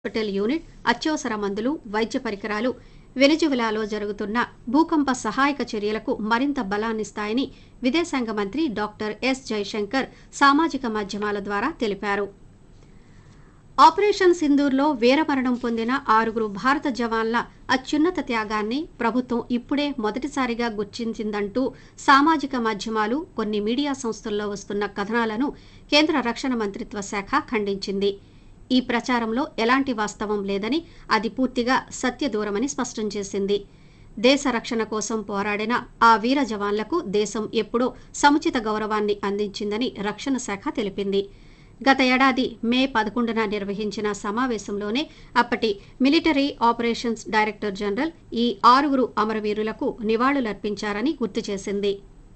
hospital unit అత్యవసర మందులు వైద్య పరికరాలు వెనిజువెలాలో జరుగుతున్న భూకంప సహాయక చర్యలకు మరింత బలాన్నిస్తాయని విదేశాంగ మంత్రి డాక్టర్ ఎస్ జైశంకర్ సామాజిక మాధ్యమాల ద్వారా తెలిపారు ఆపరేషన్ సింధూర్లో వీరమరణం పొందిన ఆరుగురు భారత జవాన్ల అత్యున్నత త్యాగాన్ని ప్రభుత్వం ఇప్పుడే మొదటిసారిగా గుర్తించిందంటూ సామాజిక మాధ్యమాలు కొన్ని మీడియా సంస్థల్లో వస్తున్న కథనాలను కేంద్ర రక్షణ మంత్రిత్వ శాఖ ఖండించింది ఈ ప్రచారంలో ఎలాంటి వాస్తవం లేదని అది పూర్తిగా సత్యదూరమని స్పష్టం చేసింది దేశ రక్షణ కోసం పోరాడిన ఆ వీర జవాన్లకు దేశం ఎప్పుడో సముచిత గౌరవాన్ని అందించిందని రక్షణ శాఖ తెలిపింది గత ఏడాది మే పదకొండున నిర్వహించిన సమావేశంలోనే అప్పటి మిలిటరీ ఆపరేషన్స్ డైరెక్టర్ జనరల్ ఈ ఆరుగురు అమరవీరులకు నివాళులర్పించారని గుర్తు చేసింది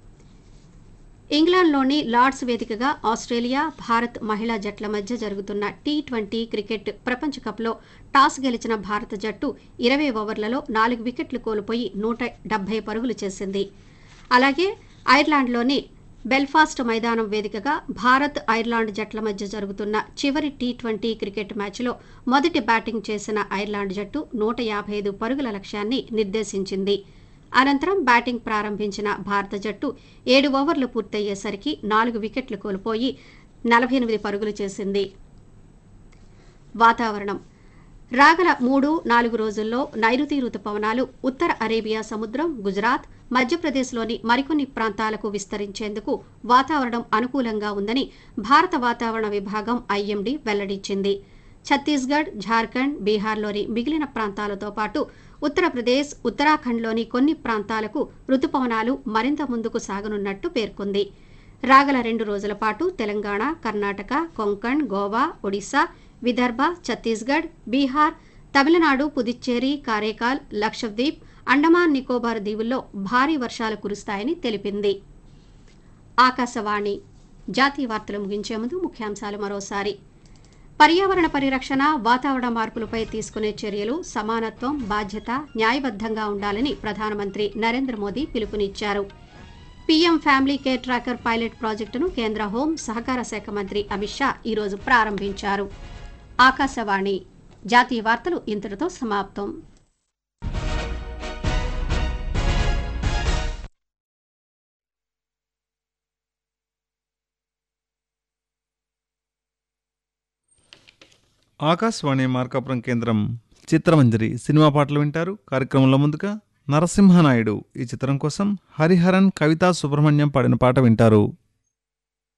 ఇంగ్లాండ్లోని లార్డ్స్ వేదికగా ఆస్ట్రేలియా భారత్ మహిళా జట్ల మధ్య జరుగుతున్న టీ ట్వంటీ క్రికెట్ ప్రపంచ కప్లో టాస్ గెలిచిన భారత జట్టు ఇరవై ఓవర్లలో నాలుగు వికెట్లు కోల్పోయి నూట డెబ్బై పరుగులు చేసింది అలాగే ఐర్లాండ్లోని బెల్ఫాస్ట్ మైదానం వేదికగా భారత్ ఐర్లాండ్ జట్ల మధ్య జరుగుతున్న చివరి టీ ట్వంటీ క్రికెట్ మ్యాచ్లో మొదటి బ్యాటింగ్ చేసిన ఐర్లాండ్ జట్టు నూట యాభై ఐదు పరుగుల లక్ష్యాన్ని నిర్దేశించింది అనంతరం బ్యాటింగ్ ప్రారంభించిన భారత జట్టు ఏడు ఓవర్లు పూర్తయ్యేసరికి నాలుగు వికెట్లు కోల్పోయి నలభై ఎనిమిది పరుగులు చేసింది వాతావరణం రాగల మూడు నాలుగు రోజుల్లో నైరుతి రుతుపవనాలు ఉత్తర అరేబియా సముద్రం గుజరాత్ మధ్యప్రదేశ్లోని మరికొన్ని ప్రాంతాలకు విస్తరించేందుకు వాతావరణం అనుకూలంగా ఉందని భారత వాతావరణ విభాగం ఐఎండీ వెల్లడించింది ఛత్తీస్గఢ్ ఝార్ఖండ్ బీహార్లోని మిగిలిన ప్రాంతాలతో పాటు ఉత్తరప్రదేశ్ ఉత్తరాఖండ్లోని కొన్ని ప్రాంతాలకు రుతుపవనాలు మరింత ముందుకు సాగనున్నట్టు పేర్కొంది రాగల రెండు రోజుల పాటు తెలంగాణ కర్ణాటక కొంకణ్ గోవా ఒడిశా విదర్భ ఛత్తీస్గఢ్ బీహార్ తమిళనాడు పుదుచ్చేరి కారేకాల్ లక్షద్వీప్ అండమాన్ నికోబార్ దీవుల్లో భారీ వర్షాలు కురుస్తాయని తెలిపింది ఆకాశవాణి జాతీయ వార్తలు ముగించే ముందు ముఖ్యాంశాలు మరోసారి పర్యావరణ పరిరక్షణ వాతావరణ మార్పులపై తీసుకునే చర్యలు సమానత్వం బాధ్యత న్యాయబద్ధంగా ఉండాలని ప్రధానమంత్రి నరేంద్ర మోదీ పిలుపునిచ్చారు PM family care tracker pilot ప్రాజెక్టును కేంద్ర హోం సహకార శాఖ మంత్రి అమిత్ షా ఈరోజు ప్రారంభించారు ఆకాశవాణి జాతీయ వార్తలు ఇంతటితో సమాప్తం ఆకాశవాణి మార్కాపురం కేంద్రం చిత్రమంజరి సినిమా పాటలు వింటారు కార్యక్రమంలో ముందుగా నరసింహనాయుడు ఈ చిత్రం కోసం హరిహరన్ కవితా సుబ్రహ్మణ్యం పాడిన పాట వింటారు